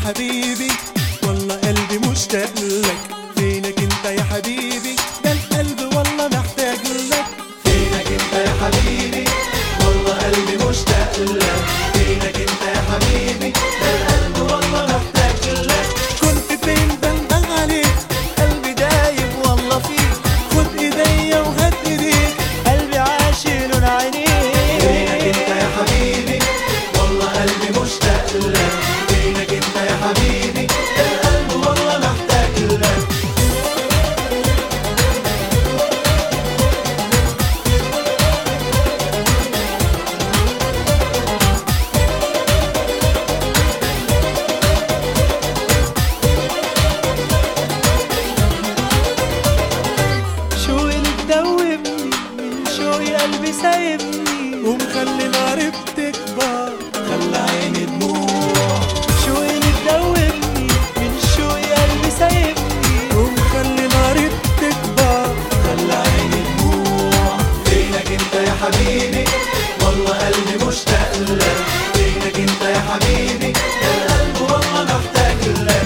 حبيبي والله قلبي مشتاق لك فينك انت يا حبيبي ده القلب والله محتاج لك فينك انت يا حبيبي والله قلبي مشتاق لك فينك انت يا حبيبي ده القلب والله محتاج لك كنت فين بندم عليك قلبي دايب والله فيك خد ايديا وهات ايديك قلبي عاشي لون عينيك فينك انت يا حبيبي والله قلبي مشتاق لك فينك انت يا حبيبي ده القلب والله محتاج لك شوقي اللي تدوبني من شوقي قلبي سايبني ومخلي ناري بتكبر خلى عيني دموع شوقي اللي تدوبني من شوقي قلبي سايبني ومخلي ناري بتكبر خلى عيني دموع فينك انت يا حبيبي والله قلبي مشتاق لك فينك انت يا حبيبي ده القلب والله محتاج لك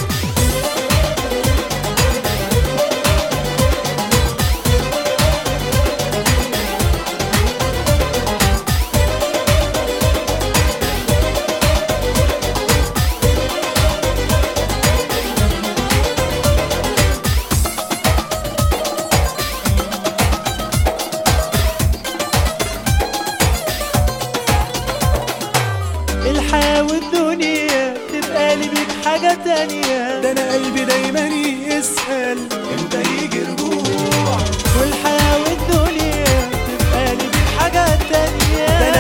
الحياة والدنيا تبقى لي بيك حاجة تانية ده انا قلبي دايما يسأل امتى يجي رجوع والحياة والدنيا تبقى لي بيك حاجة ده تانية انا